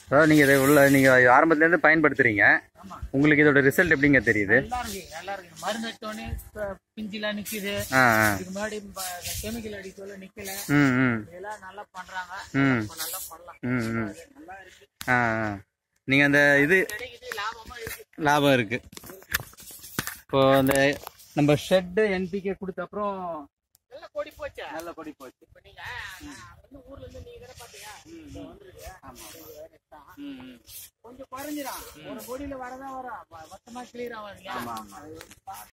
அதாவது நீங்கள் இதை உள்ள நீங்கள் ஆரம்பத்துலேருந்து பயன்படுத்துறீங்க ஆமா உங்களுக்கு இதோட ரிசல்ட் எப்படிங்க தெரியுது நல்லா இருக்கு நல்லா இருக்கு மருந்து அடிச்சோடனே பிஞ்சிலாம் நிக்குது ஆ ஆ இதுக்கு முன்னாடி கெமிக்கல் அடிக்கல நிக்கல ம் ம் இதெல்லாம் நல்லா பண்றாங்க ம். இப்ப நல்லா பண்ணலாம் ம் ம் நல்லா இருக்கு ஆ ஆ நீங்கள் அந்த இது கிடைக்குது லாபமா இருக்கு லாபம் இருக்கு இப்போ அந்த நம்ம ஷெட்டு என்பிகே கொடுத்த அப்புறம் நல்லா கொடி போச்சா நல்ல கொடி போச்சு இப்ப நீங்க நான் வந்து ஊர்ல இருந்து நீங்க தானே பாத்தீங்க இப்ப வந்துருக்கு இது next தான். ம் ம் கொஞ்சம் குறைஞ்சிடும் ஒரு கொடியில வரதான் வரும் மொத்தமா கிளியர் ஆகும் இல்லையா ஆமா, ஆமா. அது வந்து